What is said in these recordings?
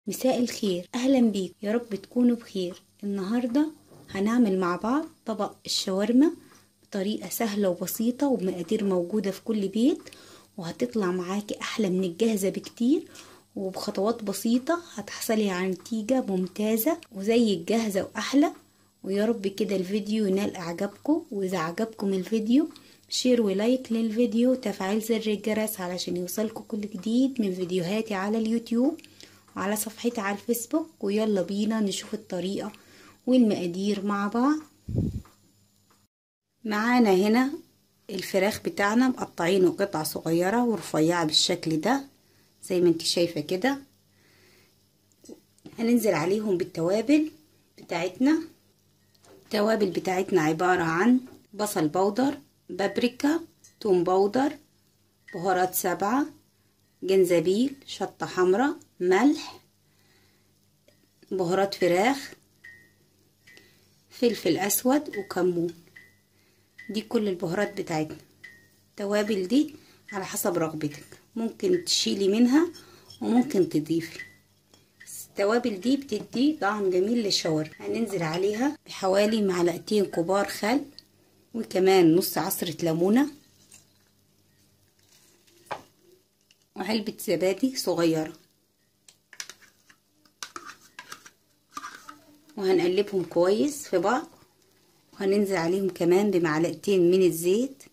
مساء الخير اهلا بيك يا رب تكونوا بخير النهارده هنعمل مع بعض طبق الشاورما بطريقه سهله وبسيطه وبمقادير موجوده في كل بيت وهتطلع معاكي احلى من الجاهزه بكتير وبخطوات بسيطه هتحصلي على نتيجه ممتازه وزي الجاهزه واحلى ويا رب كده الفيديو ينال اعجابكم واذا عجبكم الفيديو شير ولايك للفيديو وتفعيل زر الجرس علشان يوصلكم كل جديد من فيديوهاتي على اليوتيوب وعلى صفحتي على الفيسبوك ويلا بينا نشوف الطريقة والمقادير مع بعض معانا هنا الفراخ بتاعنا مقطعينه قطع صغيرة ورفيعة بالشكل ده زي ما انت شايفة كده هننزل عليهم بالتوابل بتاعتنا التوابل بتاعتنا عبارة عن بصل بودر بابريكا توم بودر بهارات سبعة جنزبيل شطة حمراء ملح بهارات فراخ فلفل أسود وكمون دي كل البهارات بتاعتنا التوابل دي على حسب رغبتك ممكن تشيلي منها وممكن تضيفي التوابل دي بتدي طعم جميل للشاورما هننزل عليها بحوالي معلقتين كبار خل وكمان نص عصرة ليمونة وعلبة زبادي صغيرة وهنقلبهم كويس في بعض وهننزل عليهم كمان بمعلقتين من الزيت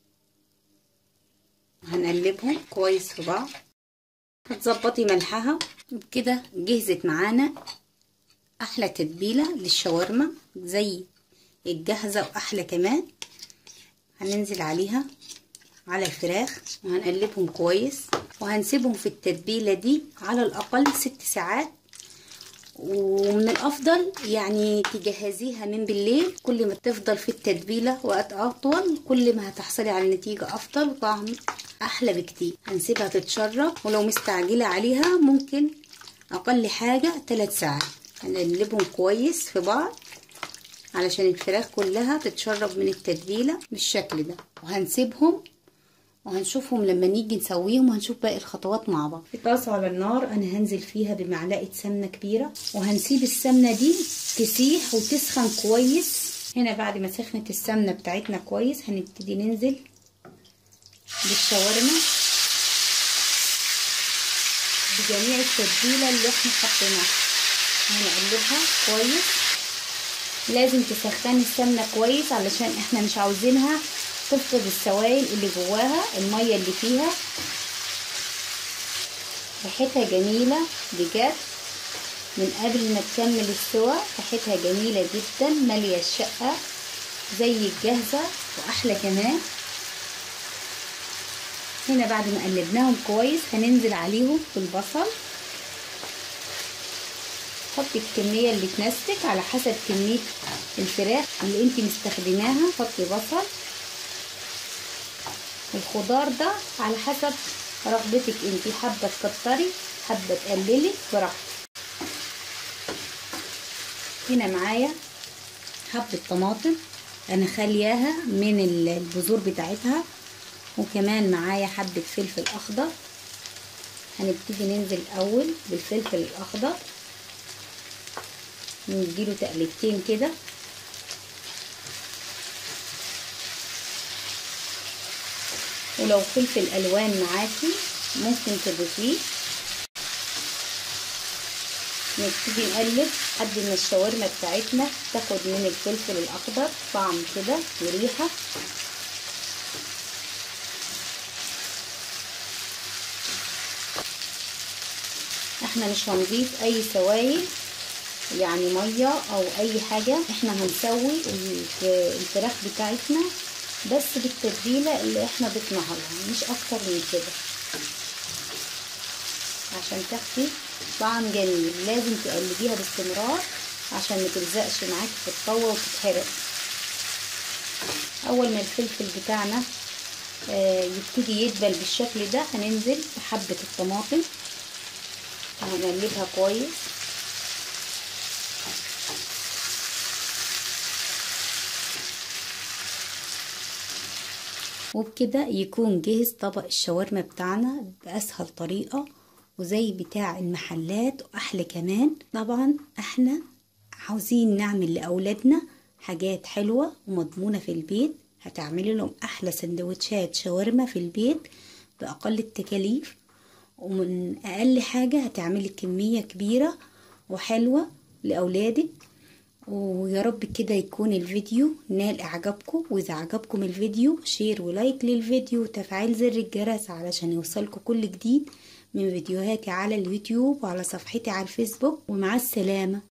هنقلبهم كويس في بعض هتظبطي ملحها وبكده جهزت معانا احلى تتبيله للشاورما زي الجاهزه واحلى كمان هننزل عليها على الفراخ وهنقلبهم كويس وهنسيبهم في التتبيله دي على الاقل ست ساعات ومن الافضل يعني تجهزيها من بالليل كل ما تفضل في التتبيله وقت اطول كل ما هتحصلي على نتيجه افضل وطعم احلى بكتير هنسيبها تتشرب ولو مستعجله عليها ممكن اقل حاجه 3 ساعات هنقلبهم كويس في بعض علشان الفراخ كلها تتشرب من التتبيله بالشكل ده وهنسيبهم وهنشوفهم لما نيجي نسويهم وهنشوف باقي الخطوات مع بعض في طاسه على النار انا هنزل فيها بمعلقه سمنه كبيره وهنسيب السمنه دي تسيح وتسخن كويس هنا بعد ما سخنت السمنه بتاعتنا كويس هنبتدي ننزل بالشاورما بجميع التتبيله اللي احنا حطيناها هنقلبها كويس لازم تسخني السمنه كويس علشان احنا مش عاوزينها تفقد السوائل اللي جواها الميه اللي فيها ريحتها جميله بجد من قبل ما تكمل السوا ريحتها جميله جدا ماليه الشقه زي الجاهزه واحلى كمان هنا بعد ما قلبناهم كويس هننزل عليهم بالبصل حطي الكميه اللي تناسبك على حسب كميه الفراخ اللي انت مستخدماها حطي بصل الخضار ده على حسب رغبتك انت حابه تكتري حابه تقللي براحتك هنا معايا حبه طماطم انا خالياها من البذور بتاعتها وكمان معايا حبه فلفل اخضر هنبتدي ننزل الاول بالفلفل الاخضر نديله تقلبتين كده ولو فلفل الوان معاكي ممكن تضيفيه نبتدي نقلب لحد ما الشاورما بتاعتنا تاخد من الفلفل الاخضر طعم كده وريحه احنا مش هنضيف اي سوائل يعني ميه او اي حاجه احنا هنسوي الفراخ بتاعتنا بس بالتتبيله اللي احنا ضفناها لها مش اكتر من كده عشان تاخدي طعم جميل لازم تقلبيها باستمرار عشان ما تلزقش معاكي في الطاوه وتتحرق اول ما الفلفل بتاعنا آه يبتدي يدبل بالشكل ده هننزل بحبه الطماطم هنقلبها كويس وبكده يكون جهز طبق الشاورما بتاعنا بأسهل طريقة وزي بتاع المحلات واحلى كمان طبعا احنا عاوزين نعمل لاولادنا حاجات حلوة ومضمونة في البيت هتعملي لهم احلى سندوتشات شاورما في البيت باقل التكاليف ومن اقل حاجة هتعملي كمية كبيرة وحلوة لاولادك ويا رب كده يكون الفيديو نال اعجابكم واذا عجبكم الفيديو شير ولايك للفيديو وتفعيل زر الجرس علشان يوصلكم كل جديد من فيديوهاتي على اليوتيوب وعلى صفحتي على الفيسبوك ومع السلامة